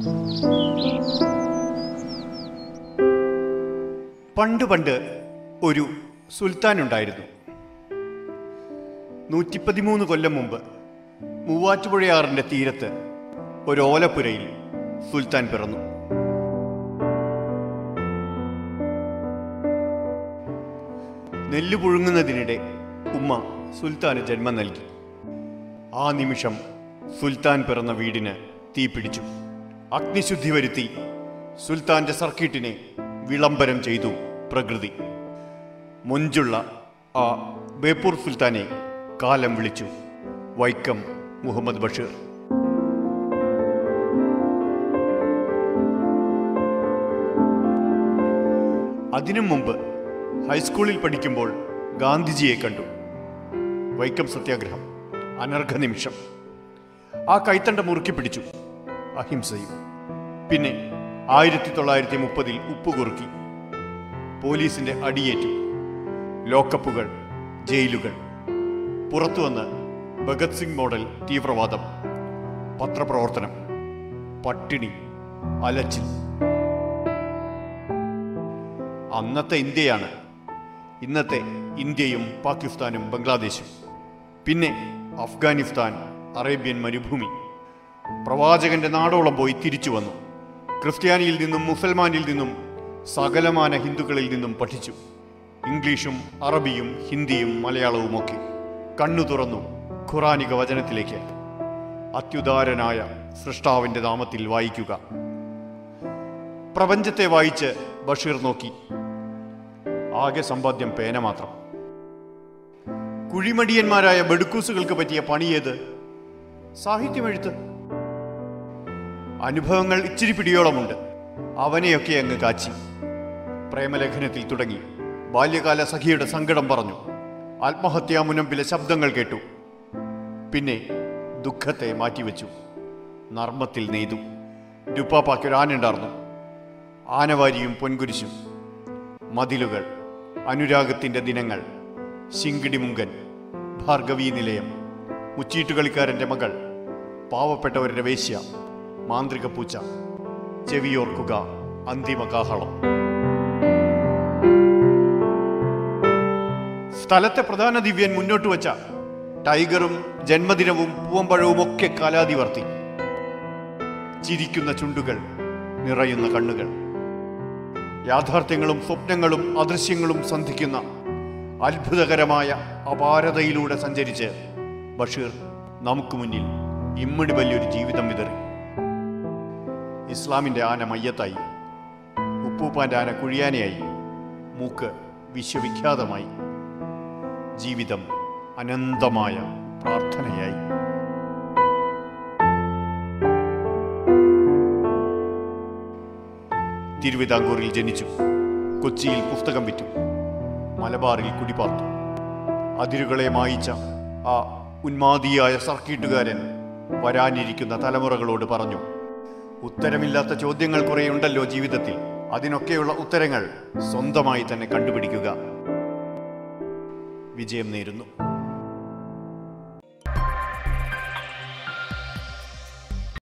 പണ്ട് പണ്ട് ഒരു സുൽത്താൻ ഉണ്ടായിരുന്നു നൂറ്റിപ്പതിമൂന്ന് കൊല്ലം മുമ്പ് മൂവാറ്റുപുഴയാറിന്റെ തീരത്ത് ഒരു ഓലപ്പുരയിൽ സുൽത്താൻ പിറന്നു നെല്ല് പുഴുങ്ങുന്നതിനിടെ ഉമ്മ സുൽത്താന് ജന്മം നൽകി ആ നിമിഷം സുൽത്താൻ പിറന്ന വീടിന് തീ പിടിച്ചു അഗ്നിശുദ്ധി വരുത്തി സുൽത്താന്റെ സർക്കിട്ടിനെ വിളംബരം ചെയ്തു പ്രകൃതി മൊഞ്ചുള്ള ആ ബേപ്പൂർ സുൽത്താനെ കാലം വിളിച്ചു വൈക്കം മുഹമ്മദ് ബഷീർ അതിനു മുമ്പ് ഹൈസ്കൂളിൽ പഠിക്കുമ്പോൾ ഗാന്ധിജിയെ കണ്ടു വൈക്കം സത്യാഗ്രഹം അനർഘ നിമിഷം ആ കൈത്തണ്ട മുറുക്കി പിടിച്ചു അഹിംസയും പിന്നെ ആയിരത്തി തൊള്ളായിരത്തി മുപ്പതിൽ ഉപ്പുകുറുക്കി പോലീസിന്റെ അടിയേറ്റു ലോക്കപ്പുകൾ ജയിലുകൾ പുറത്തുവന്ന് ഭഗത് സിംഗ് മോഡൽ തീവ്രവാദം പത്രപ്രവർത്തനം പട്ടിണി അലച്ചിൽ അന്നത്തെ ഇന്ത്യയാണ് ഇന്നത്തെ ഇന്ത്യയും പാകിസ്ഥാനും ബംഗ്ലാദേശും പിന്നെ അഫ്ഗാനിസ്ഥാൻ അറേബ്യൻ മരുഭൂമി പ്രവാചകന്റെ നാടോളം പോയി തിരിച്ചു വന്നു ക്രിസ്ത്യാനിയിൽ നിന്നും മുസൽമാനിൽ നിന്നും സകലമാന ഹിന്ദുക്കളിൽ നിന്നും പഠിച്ചു ഇംഗ്ലീഷും അറബിയും ഹിന്ദിയും മലയാളവും ഒക്കെ കണ്ണു തുറന്നു ഖുറാനിക വചനത്തിലേക്ക് അത്യുദാരനായ സൃഷ്ടാവിന്റെ നാമത്തിൽ വായിക്കുക പ്രപഞ്ചത്തെ വായിച്ച് ബഷീർ നോക്കി ആകെ സമ്പാദ്യം പേന മാത്രം കുഴിമടിയന്മാരായ ബെടുക്കൂസുകൾക്ക് പറ്റിയ പണിയേത് സാഹിത്യമെഴുത്ത് അനുഭവങ്ങൾ ഇച്ചിരി പിടിയോളമുണ്ട് അവനെയൊക്കെ അങ്ങ് കാച്ചി പ്രേമലേഖനത്തിൽ തുടങ്ങി ബാല്യകാല സഖിയുടെ സങ്കടം പറഞ്ഞു ആത്മഹത്യാ മുനമ്പിലെ ശബ്ദങ്ങൾ കേട്ടു പിന്നെ ദുഃഖത്തെ മാറ്റിവെച്ചു നർമ്മത്തിൽ നെയ്തു രുപ്പാപ്പാക്കൊരു ആനുണ്ടായിരുന്നു ആനവാരിയും പൊൻകുരിശും മതിലുകൾ അനുരാഗത്തിന്റെ ദിനങ്ങൾ ശിങ്കിടിമുങ്കൻ ഭാർഗവീ നിലയം മുച്ചീട്ടുകളിക്കാരന്റെ മകൾ പാവപ്പെട്ടവരുടെ വേശ്യ മാന്ത്രിക പൂച്ച ചെവിയോർക്കുക അന്തിമ കാഹളം സ്ഥലത്തെ പ്രധാന ദിവ്യൻ മുന്നോട്ട് വച്ച ടൈഗറും ജന്മദിനവും പൂവമ്പഴവും ഒക്കെ കാലാതിവർത്തി ചിരിക്കുന്ന ചുണ്ടുകൾ നിറയുന്ന കണ്ണുകൾ യാഥാർത്ഥ്യങ്ങളും സ്വപ്നങ്ങളും അദൃശ്യങ്ങളും സന്ധിക്കുന്ന അത്ഭുതകരമായ അപാരതയിലൂടെ സഞ്ചരിച്ച് ബഷീർ നമുക്ക് മുന്നിൽ ഇമ്മടി വലിയൊരു ജീവിതം വിതറി ഇസ്ലാമിന്റെ ആന മയ്യത്തായി ഉപ്പൂപ്പാന്റെ ആന കുഴിയാനയായി മൂക്ക് വിശ്വവിഖ്യാതമായി ജീവിതം അനന്തമായ പ്രാർത്ഥനയായി തിരുവിതാംകൂറിൽ ജനിച്ചു കൊച്ചിയിൽ പുസ്തകം വിറ്റു മലബാറിൽ കുടിപാർത്തു അതിരുകളെ മായിച്ച ആ ഉന്മാദിയായ സർക്കീട്ടുകാരൻ വരാനിരിക്കുന്ന തലമുറകളോട് പറഞ്ഞു ഉത്തരമില്ലാത്ത ചോദ്യങ്ങൾ കുറേയുണ്ടല്ലോ ജീവിതത്തിൽ അതിനൊക്കെയുള്ള ഉത്തരങ്ങൾ സ്വന്തമായി തന്നെ കണ്ടുപിടിക്കുക വിജയം നേരുന്നു